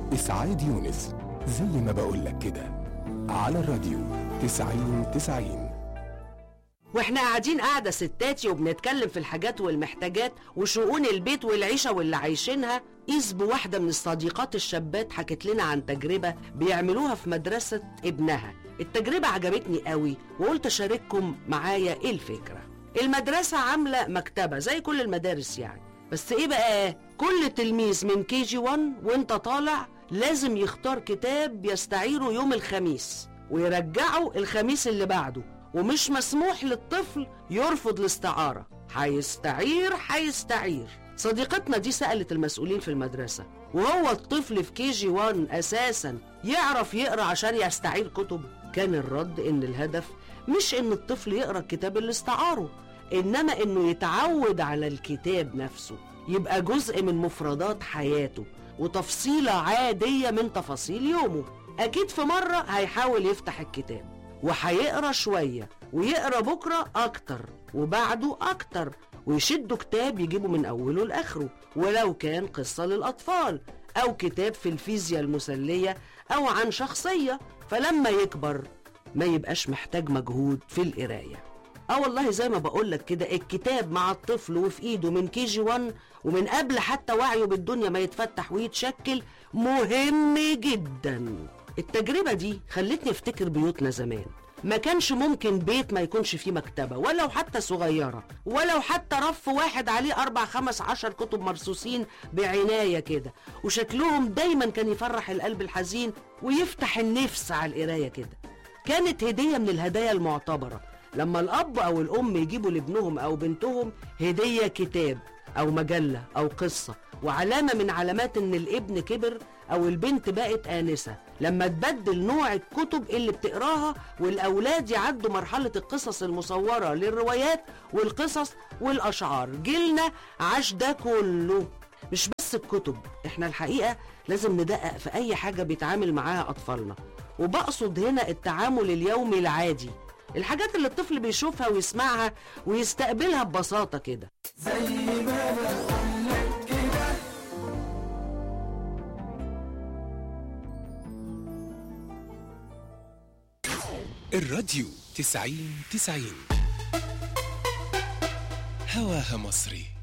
إسعاد يونس زي ما بقولك كده على الراديو تسعين تسعين واحنا قاعدين قاعدة ستاتي وبنتكلم في الحاجات والمحتاجات وشؤون البيت والعيشة واللي عايشينها إذ بواحدة من الصديقات الشابات حكت لنا عن تجربة بيعملوها في مدرسة ابنها التجربة عجبتني قوي وقلت أشارككم معايا إيه الفكرة المدرسة عاملة مكتبة زي كل المدارس يعني بس إيه بقى كل تلميذ من كي جي 1 وانت طالع لازم يختار كتاب يستعيره يوم الخميس ويرجعه الخميس اللي بعده ومش مسموح للطفل يرفض الاستعارة هيستعير هيستعير صديقتنا دي سألت المسؤولين في المدرسة وهو الطفل في كي جي 1 أساسا يعرف يقرأ عشان يستعير كتب كان الرد إن الهدف مش إن الطفل يقرأ الكتاب اللي استعاره إنما إنه يتعود على الكتاب نفسه يبقى جزء من مفردات حياته وتفصيلة عادية من تفاصيل يومه أكيد في مرة هيحاول يفتح الكتاب وهيقرا شوية ويقرا بكرة أكتر وبعده أكتر ويشدوا كتاب يجيبه من أوله لآخره ولو كان قصة للأطفال أو كتاب في الفيزياء المسلية أو عن شخصية فلما يكبر ما يبقاش محتاج مجهود في القراية اه والله زي ما بقولك كده الكتاب مع الطفل وفي ايده من كي جي 1 ومن قبل حتى وعيه بالدنيا ما يتفتح ويتشكل مهم جدا التجربة دي خلتني افتكر بيوتنا زمان ما كانش ممكن بيت ما يكونش فيه مكتبة ولو حتى صغيرة ولو حتى رف واحد عليه أربع خمس عشر كتب مرصوصين بعناية كده وشكلهم دايما كان يفرح القلب الحزين ويفتح النفس على القراية كده كانت هدية من الهدايا المعتبرة لما الأب أو الأم يجيبوا لابنهم أو بنتهم هدية كتاب أو مجلة أو قصة وعلامة من علامات إن الابن كبر أو البنت بقت آنسة لما تبدل نوع الكتب اللي بتقراها والأولاد يعدوا مرحلة القصص المصورة للروايات والقصص والأشعار جيلنا عاش ده كله مش بس الكتب احنا الحقيقة لازم ندقق في أي حاجة بيتعامل معاها أطفالنا وبقصد هنا التعامل اليومي العادي الحاجات اللي الطفل بيشوفها ويسمعها ويستقبلها ببساطة كده الراديو تسعين تسعين هواها مصري